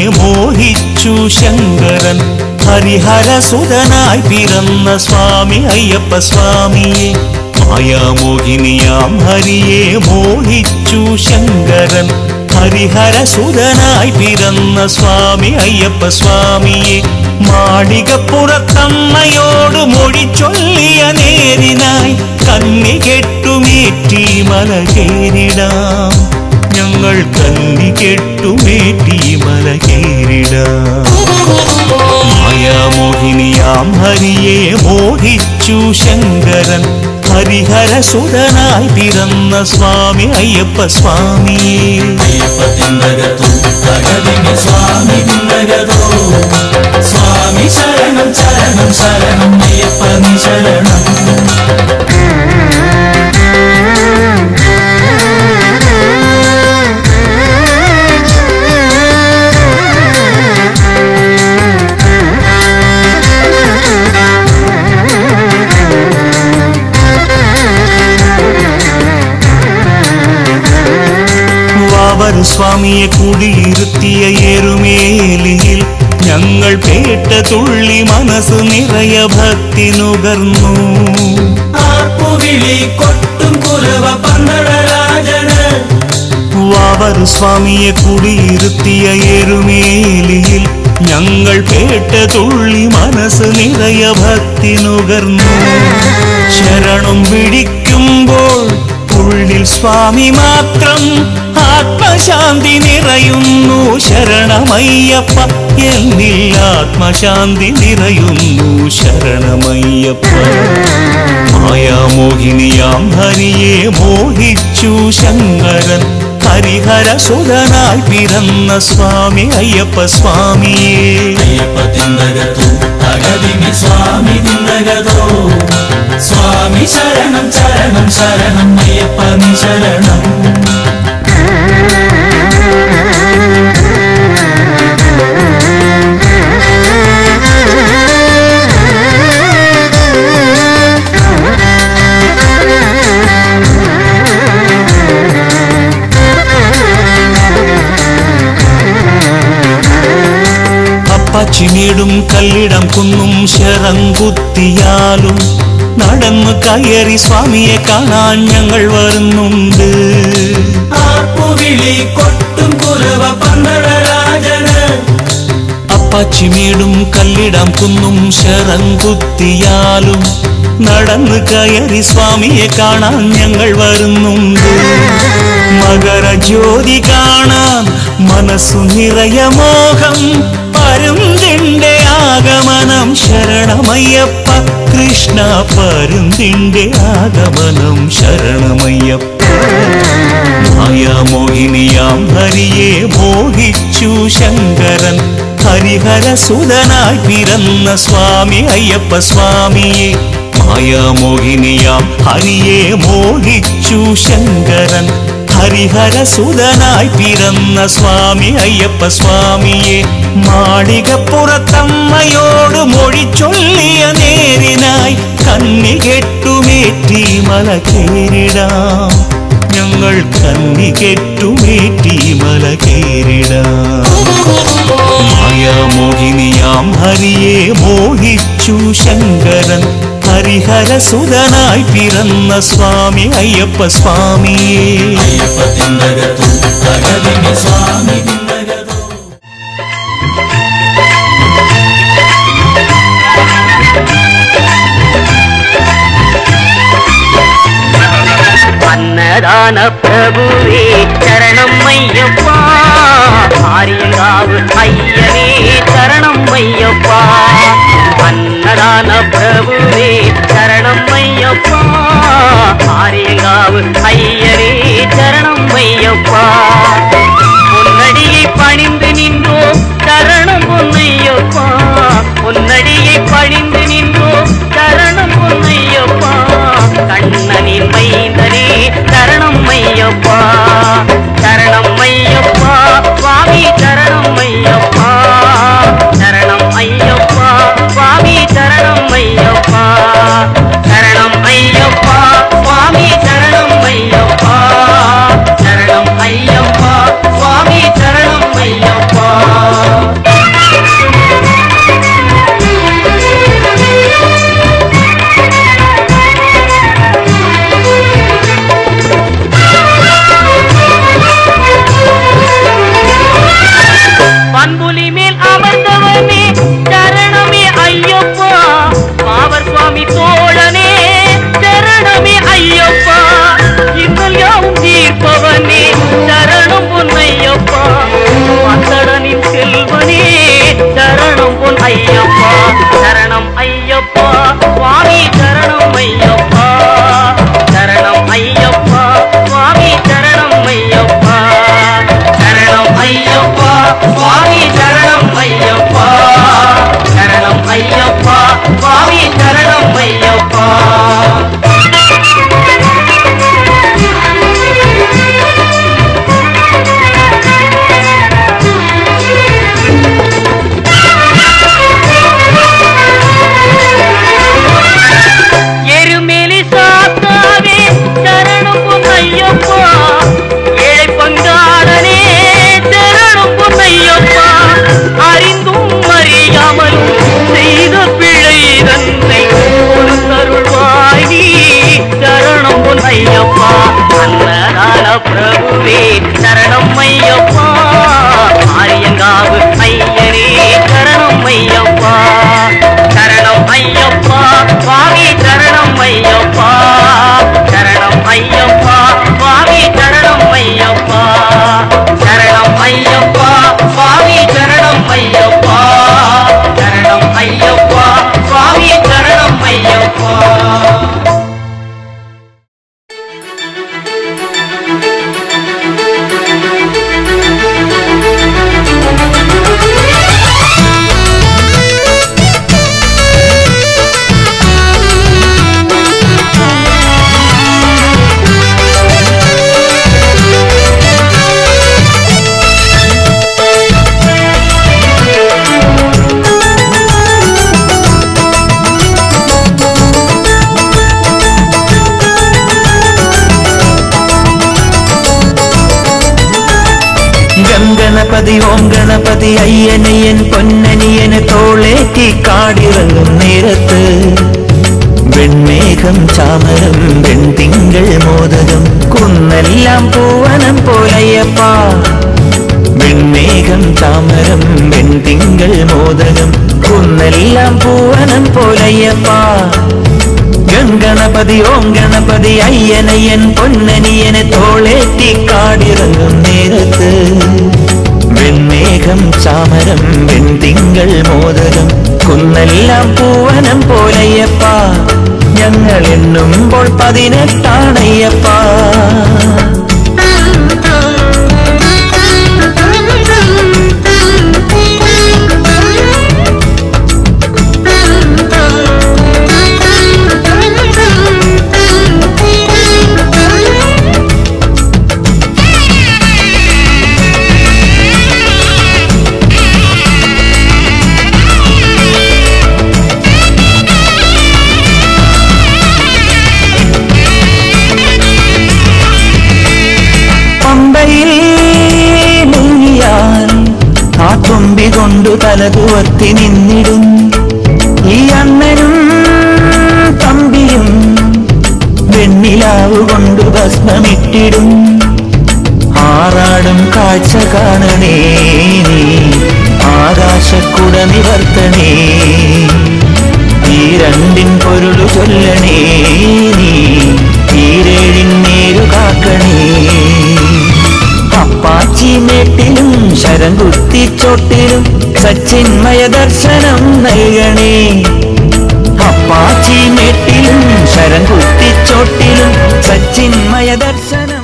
മോഹിച്ചു ശങ്കരൻ ഹരിഹരസുതനായി പിറന്ന സ്വാമി അയ്യപ്പ സ്വാമിയെ മായാമോഹിനിയാം ഹരിയെ മോഹിച്ചു ശങ്കരൻ ഹരിഹരസുതനായി പിറന്ന സ്വാമി അയ്യപ്പ സ്വാമിയെ മാളികപ്പുറത്തമ്മയോട് മൊഴി ചൊല്ലിയ നേരിനായി കന്നി കെട്ടുമേറ്റി മല കേറിടാം ഞങ്ങൾ കന്നി കെട്ടുമേറ്റി മല കേറിടാം മായാമോഹിനിയാം ഹരിയെ മോഹിച്ചു ശങ്കരൻ ഹരിഹരസുതനായി പിറന്ന സ്വാമി അയ്യപ്പ സ്വാമിയേ അയ്യപ്പ തിന്തകത്തു തകതിമി സ്വാമി തിന്തകതോ സ്വാമി ശരണം ശരണം ശരണം അയ്യപ്പ നീ ശരണം വാവരു സ്വാമിയെ കുടിയിരുത്തിയ എരുമേലിയിൽ ഞങ്ങൾ പേട്ട തുള്ളി മനസ്സ് നിറയ ഭക്തി നുകർന്നു ആർപ്പുവിളി കൊട്ടും കുരവ പന്തളരാജന് വാവരു സ്വാമിയെ കുടിയിരുത്തിയ എരുമേലിയിൽ ഞങ്ങൾ പേട്ട തുള്ളി മനസ്സ് നിറയ ഭക്തി നുകർന്നു ശരണം വിളിക്കുമ്പോൾ ഉള്ളിൽ സ്വാമി മാത്രം ആത്മശാന്തി നിറയുന്നു ശരണമയ്യപ്പ എന്നിൽ ആത്മശാന്തി നിറയുന്നു ശരണമയ്യപ്പ മായാമോഹിനിയാം ഹരിയെ മോഹിച്ചു ശങ്കരൻ ഹരിഹരസുതനായി പിറന്ന സ്വാമി അയ്യപ്പ സ്വാമിയേ അയ്യപ്പ തിന്തകത്തു തകതിമി സ്വാമി തിന്തകതോ സ്വാമി ശരണം ശരണം ശരണം അയ്യപ്പ നീ ശരണം അപ്പച്ചിനീടും കല്ലിടം കുന്നും ശരംകുത്തിയാലും നടന്നു കയറി സ്വാമിയെ കാണാൻ ഞങ്ങൾ വരുന്നുണ്ട് ആർപ്പുവിളി കൊട്ടും കുരവ പന്തളരാജന് അപ്പാച്ചിമേടും കല്ലിടം കുന്നും ശരംകുത്തിയാലും നടന്നു കയറി സ്വാമിയെ കാണാൻ ഞങ്ങൾ വരുന്നുണ്ട് മകരജ്യോതി കാണാൻ മനസ്സു നിറയ മോഹം പരുന്തിന്റെ ആഗമനം ശരണമയ്യപ്പ കൃഷ്ണ പരുന്തിന്റെ ആഗമനം ശരണമയ്യപ്പ മായാമോഹിനിയാം ഹരിയെ മോഹിച്ചു ശങ്കരൻ ഹരിഹരസുതനായി പിറന്ന സ്വാമി അയ്യപ്പ സ്വാമിയെ മായാമോഹിനിയാം ഹരിയെ മോഹിച്ചു ശങ്കരൻ ഹരിഹരസുതനായി പിറന്ന സ്വാമി അയ്യപ്പ സ്വാമിയെ മാളികപ്പുറത്തമ്മയോട് മൊഴി ചൊല്ലിയ നേരിനായി കന്നി കെട്ടുമേറ്റി മല കേറിടാം ഞങ്ങൾ കന്നി കെട്ടുമേറ്റി മല കേറിടാം മായാമോഹിനിയാം ഹരിയെ മോഹിച്ചു ശങ്കരൻ ഹരിഹരസുതനായി പിറന്ന സ്വാമി അയ്യപ്പ സ്വാമിയേ അയ്യപ്പ തിന്തകത്തു തകതിമി സ്വാമി തിന്തകതോ அன்னதான பிரபுவே சரணம் ஐயப்பா ஆரியங்காவு ஐயனே சரணம் ஐயப்பா அன்னதான பிரபுவே சரணம் ஐயப்பா ஆரியங்காவு ஐயனே சரணம் ஐயப்பா பொன்னடியை பணிந்து நின்றோம் சரணம் பொன்னையப்பா பொன்னடியை பணிந்து நின்றோம் சரணம் பொன்னையப்பா கண்ணனின் மைந்தனே சரணம் ஐயப்பா சரணம் ஐயப்பா சுவாமி சரணம் ஐயப்பா சரணம் ஐயப்பா சுவாமி சரணம் ஐயப்பா சரணம் ஐயப்பா சுவாமி சரணம் ஐயப்பா சரணம் ஐயப்பா சுவாமி சரணம் ஐயப்பா பிரபுவே சரணம் ஐயப்பா ஆரியங்காவு ஐயனே சரணம் ஐயப்பா சரணம் ஐயப்பா சுவாமி சரணம் ஐயப்பா சரணம் ஐயப்பா சுவாமி சரணம் ஐயப்பா சரணம் ஐயப்பா சுவாமி சரணம் ஐயப்பா சரணம் ஐயப்பா சுவாமி சரணம் ஐயப்பா ഗംഗണപതി ഓം ഗണപതി അയ്യനയ്യൻ പൊന്നനിയന് തോളേറ്റി കാടിറങ്ങും നേരത്ത് വെൺമേഘം ചാമരം വെൺതിങ്കൾ മോദകം കുന്നെല്ലാം പൂവനം പോലയ്യപ്പ വെൺമേഘം ചാമരം വെൺതിങ്കൾ മോദകം കുന്നെല്ലാം പൂവനം പോലയ്യപ്പ ഗംഗണപതി ഓം ഗണപതി അയ്യനയ്യൻ പൊന്നനിയനെ തോളേറ്റി കാടിറങ്ങും നേരത്ത് വെൺമേഘം ചാമരം വെൺതിങ്കൾ മോദകം കുന്നെല്ലാം പൂവനം പോലയ്യപ്പ ഞങ്ങൾ എണ്ണുമ്പോൾ പതിനെട്ടാണയ്യപ്പ പമ്പയിൽ മുങ്ങിയാൽ ആ തുമ്പി കൊണ്ടു തലകുവർത്തി നിന്നിടും ഈ അണ്ണനും തമ്പിയും വെണ്ണിലാവ് കൊണ്ടു ഭസ്മമിട്ടിടും ആറാടും കാഴ്ച കാണണേ നീ ആകാശക്കുട നിവർത്തണേ ഈ രണ്ടിൻ പൊരുളു ചൊല്ലണേ നീ ഈരേഴിൻ നേരു കാക്കണേ അപ്പാച്ചി മേട്ടിലും ശരം കുത്തിച്ചോട്ടിലും സച്ചിന്മയ ദർശനം നൽകണേ അപ്പാച്ചി മേട്ടിലും ശരം കുത്തിച്ചോട്ടിലും സച്ചിന്മയ ദർശനം